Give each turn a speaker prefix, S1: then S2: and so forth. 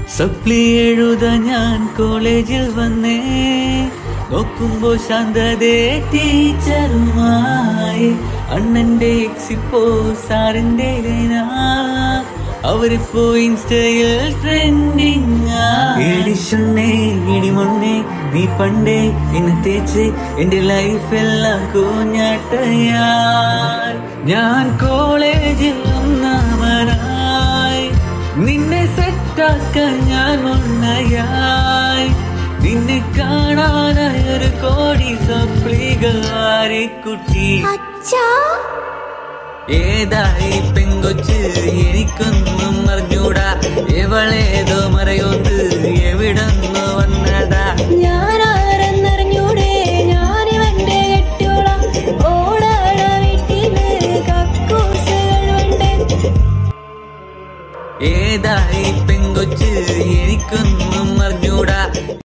S1: സപ്ലി എഴുത ഞാൻ കോളേജിൽ വന്നേ നോക്കുമ്പോ ശാന്തതേ ടീച്ചറുമായി അണ്ണന്റെ എക്സിപ്പോ സാറിന്റെ ലൈനാ അവരിപ്പോ ഇൻസ്റ്റയിൽ ട്രെൻഡിങ് എഡിഷണ്ണേ ഇടിമൊണ്ണേ നീ പണ്ടേ എന്നെ തേച്ച് എന്റെ ലൈഫ് എല്ലാം കൂഞ്ഞാട്ടയാൽ ഞാൻ കോളേജിൽ ഒന്നാമനായി നിന്നെ സെറ്റാക്കാൻ ഞാൻ മുന്നയായി നിന്നെ കാണാനായി ഒരു കോടി സപ്ലികൾ കുട്ടി
S2: അച്ഛാ
S1: ഏതായി പെങ്കൊച്ച് എനിക്കൊന്നും അറിഞ്ഞൂടാ എവളേതോ മറയോത്ത് എവിടന്നു വന്നതാ
S2: ഞാനാരെന്നറിഞ്ഞൂടെ ഞാനിവന്റെ കെട്ടിയോളാം ഓടാട വീട്ടില് കക്കൂസുകൾ ഉണ്ട്
S1: ഏതായി പെങ്കൊച്ച് എനിക്കൊന്നും അറിഞ്ഞൂടാ